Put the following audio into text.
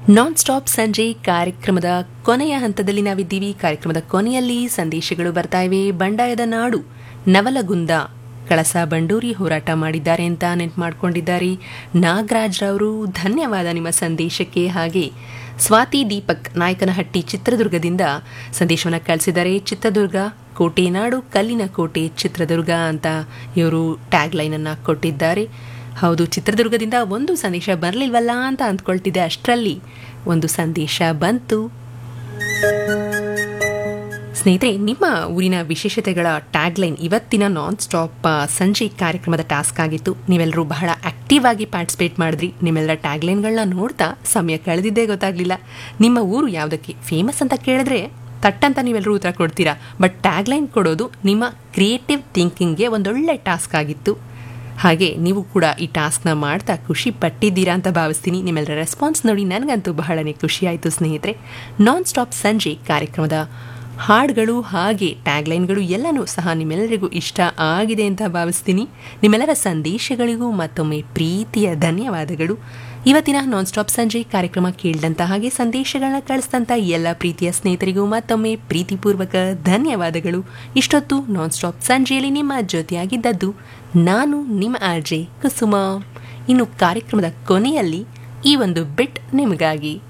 non stop ಸಂಜೆ ಕಾರ್ಯಕ್ರಮದ ಕೊನೆಯ ಹಂತದಲ್ಲಿ ನಾವಿದ್ದೀವಿ ಕಾರ್ಯಕ್ರಮದ ಕೊನೆಯಲ್ಲಿ ಸಂದೇಶಗಳು ಬರ್ತಾ ಇವೆ ಬಂಡಾಯದ ನಾಡು ನವಲಗುಂದ ಕಳಸ ಬಂಡೂರಿ ಹೋರಾಟ ಮಾಡಿದ್ದಾರೆ ಅಂತ ನೆನ್ಪು ಮಾಡ್ಕೊಂಡಿದ್ದಾರೆ ನಾಗರಾಜ್ ರವರು ಧನ್ಯವಾದ ನಿಮ್ಮ ಸಂದೇಶಕ್ಕೆ ಹಾಗೆ ಸ್ವಾತಿ ದೀಪಕ್ ನಾಯಕನಹಟ್ಟಿ ಚಿತ್ರದುರ್ಗದಿಂದ ಸಂದೇಶವನ್ನು ಕಳಿಸಿದ್ದಾರೆ ಚಿತ್ರದುರ್ಗ ಕೋಟೆ ನಾಡು ಕಲ್ಲಿನ ಕೋಟೆ ಚಿತ್ರದುರ್ಗ ಅಂತ ಇವರು ಟ್ಯಾಗ್ ಲೈನ್ ಅನ್ನ ಕೊಟ್ಟಿದ್ದಾರೆ ಹೌದು ಚಿತ್ರದುರ್ಗದಿಂದ ಒಂದು ಸಂದೇಶ ಬರಲಿಲ್ವಲ್ಲ ಅಂತ ಅಂದ್ಕೊಳ್ತಿದ್ದೆ ಅಷ್ಟರಲ್ಲಿ ಒಂದು ಸಂದೇಶ ಬಂತು ಸ್ನೇಹಿತರೆ ನಿಮ್ಮ ಊರಿನ ವಿಶೇಷತೆಗಳ ಟ್ಯಾಗ್ ಲೈನ್ ಇವತ್ತಿನ ನಾನ್ ಸ್ಟಾಪ್ ಸಂಜೆ ಕಾರ್ಯಕ್ರಮದ ಟಾಸ್ಕ್ ಆಗಿತ್ತು ನೀವೆಲ್ಲರೂ ಬಹಳ ಆಕ್ಟಿವ್ ಆಗಿ ಪಾರ್ಟಿಸಿಪೇಟ್ ಮಾಡಿದ್ರಿ ನಿಮ್ಮೆಲ್ಲರ ಟ್ಯಾಗ್ ಲೈನ್ಗಳನ್ನ ನೋಡ್ತಾ ಸಮಯ ಕಳೆದಿದ್ದೇ ಗೊತ್ತಾಗ್ಲಿಲ್ಲ ನಿಮ್ಮ ಊರು ಯಾವುದಕ್ಕೆ ಫೇಮಸ್ ಅಂತ ಕೇಳಿದ್ರೆ ತಟ್ಟಂತ ನೀವೆಲ್ಲರೂ ಉತ್ತರ ಕೊಡ್ತೀರಾ ಬಟ್ ಟ್ಯಾಗ್ ಲೈನ್ ಕೊಡೋದು ನಿಮ್ಮ ಕ್ರಿಯೇಟಿವ್ ಥಿಂಕಿಂಗ್ಗೆ ಒಂದೊಳ್ಳೆ ಟಾಸ್ಕ್ ಆಗಿತ್ತು ಹಾಗೆ ನೀವು ಕೂಡ ಈ ಟಾಸ್ಕ್ನ ಮಾಡ್ತಾ ಖುಷಿ ಪಟ್ಟಿದ್ದೀರಾ ಅಂತ ಭಾವಿಸ್ತೀನಿ ನಿಮ್ಮೆಲ್ಲರ ರೆಸ್ಪಾನ್ಸ್ ನೋಡಿ ನನಗಂತೂ ಬಹಳನೇ ಖುಷಿ ಆಯಿತು ಸ್ನೇಹಿತರೆ ನಾನ್ ಸ್ಟಾಪ್ ಸಂಜೆ ಕಾರ್ಯಕ್ರಮದ ಹಾಡುಗಳು ಹಾಗೆ ಟ್ಯಾಗ್ಲೈನ್ಗಳು ಎಲ್ಲನೂ ಸಹ ನಿಮ್ಮೆಲ್ಲರಿಗೂ ಇಷ್ಟ ಆಗಿದೆ ಅಂತ ಭಾವಿಸ್ತೀನಿ ನಿಮ್ಮೆಲ್ಲರ ಸಂದೇಶಗಳಿಗೂ ಮತ್ತೊಮ್ಮೆ ಪ್ರೀತಿಯ ಧನ್ಯವಾದಗಳು ಇವತ್ತಿನ ನಾನ್ ಸ್ಟಾಪ್ ಸಂಜೆ ಕಾರ್ಯಕ್ರಮ ಕೇಳಿದಂತ ಹಾಗೆ ಸಂದೇಶಗಳನ್ನ ಕಳಿಸಿದಂಥ ಎಲ್ಲ ಪ್ರೀತಿಯ ಸ್ನೇಹಿತರಿಗೂ ಮತ್ತೊಮ್ಮೆ ಪ್ರೀತಿಪೂರ್ವಕ ಧನ್ಯವಾದಗಳು ಇಷ್ಟೊತ್ತು ನಾನ್ ಸ್ಟಾಪ್ ಸಂಜೆಯಲ್ಲಿ ನಿಮ್ಮ ಜೊತೆಯಾಗಿದ್ದದ್ದು ನಾನು ನಿಮ್ಮ ಆರ್ಜೆ ಕುಸುಮ ಇನ್ನು ಕಾರ್ಯಕ್ರಮದ ಕೊನೆಯಲ್ಲಿ ಈ ಒಂದು ಬಿಟ್ ನಿಮಗಾಗಿ